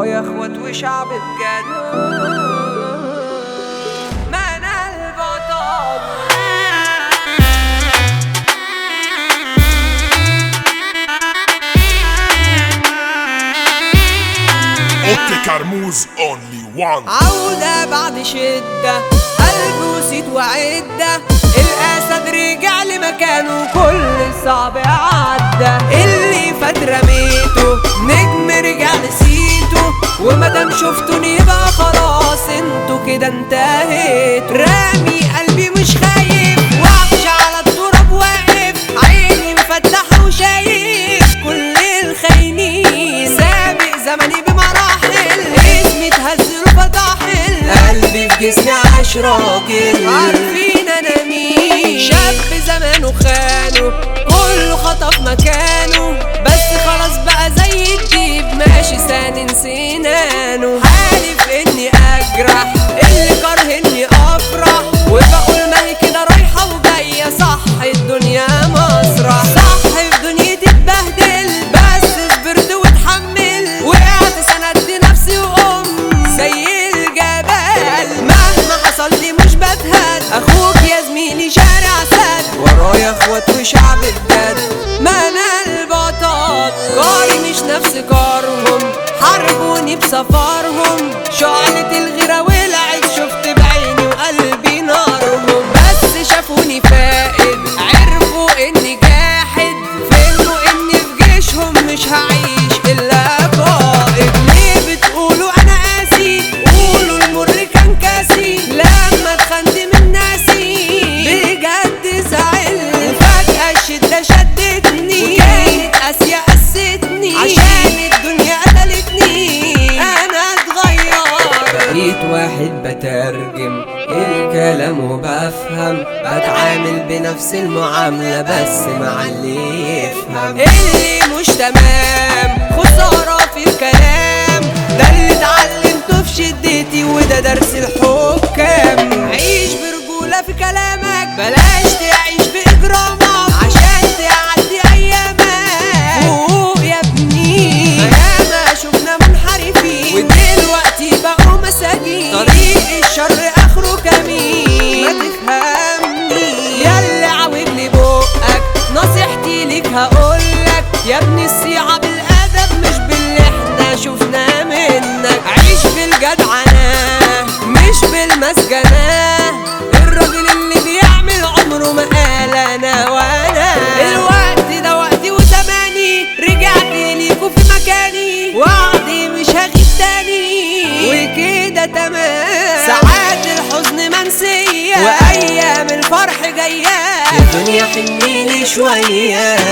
ورايا اخوات وشعب بجد ما انا البطل اوكي كرموز اونلي وان عودة بعد شدة قلب وسيد وعدة الأسد رجع لمكانه كل صعب عدى اللي فات رميته نجم رجع لسيته ومادام شفتوني يبقى خلاص انتوا كده انتهيتوا رامي قلبي مش خايف وحش على التراب واقف عيني مفتحة وشايف كل الخاينين سابق زمني بمراحل اسمي اتهزل وفتحل قلبي في جسمي عاش راجل عارفين انا مين شاب زمانه خانه كله خطف مكانه بس خلاص بقى زي الديب ماشي سانن سنانه حالف اني اجرح اللي كره اني افرح وبقول ما هي كده رايحه وجايه صح الدنيا مسرح صح في دنيتي اتبهدل بس صبرت واتحمل وقعت سندت نفسي وقمت زي الجبل مهما حصل لي مش بتهد اخوك يا زميلي شارع سد ورايا اخوات وشعب بجد ما انا البطل كاري مش نفس كارهم حاربوني بسفرهم شعلة الغيرة ولعت شفت بعيني وقلبي نارهم بس شافوني فائد عرفوا اني جاحد فهموا اني في جيشهم مش هعيش الا قائد ليه بتقولوا انا قاسي قولوا المر كان كاسي لما اتخنت من ناسي بجد زعلت فجأة الشدة شدتني وكانت قاسية قستني عشان الدنيا قتلتني انا اتغير بقيت واحد بترجم الكلام وبفهم بتعامل بنفس المعاملة بس مع اللي يفهم اللي مش تمام خسارة في الكلام ده اللي اتعلمته في شدتي وده درس الحكام عيش برجولة في كلامك بلاش تعيش بإجرامك عشان تعدي أيامك فوق يا ابني ياما شفنا منحرفين ودلوقتي بقوا مساجين طريق الشر آخره كمين ما تفهمني ياللي عاوجلي بقك نصيحتي ليك هقولك يا ابني الصيعة بالأدب مش باللي احنا شفناه منك عيش بالجدعنة مش بالمسجنة الراجل اللي بيعمل عمره ما قال انا وانا الوقت ده وقتي وزماني رجعت ليكوا في مكاني وعدي مش هغيب تاني وكده تمام ساعات الحزن منسية وايام الفرح جاية الدنيا حنيلي شوية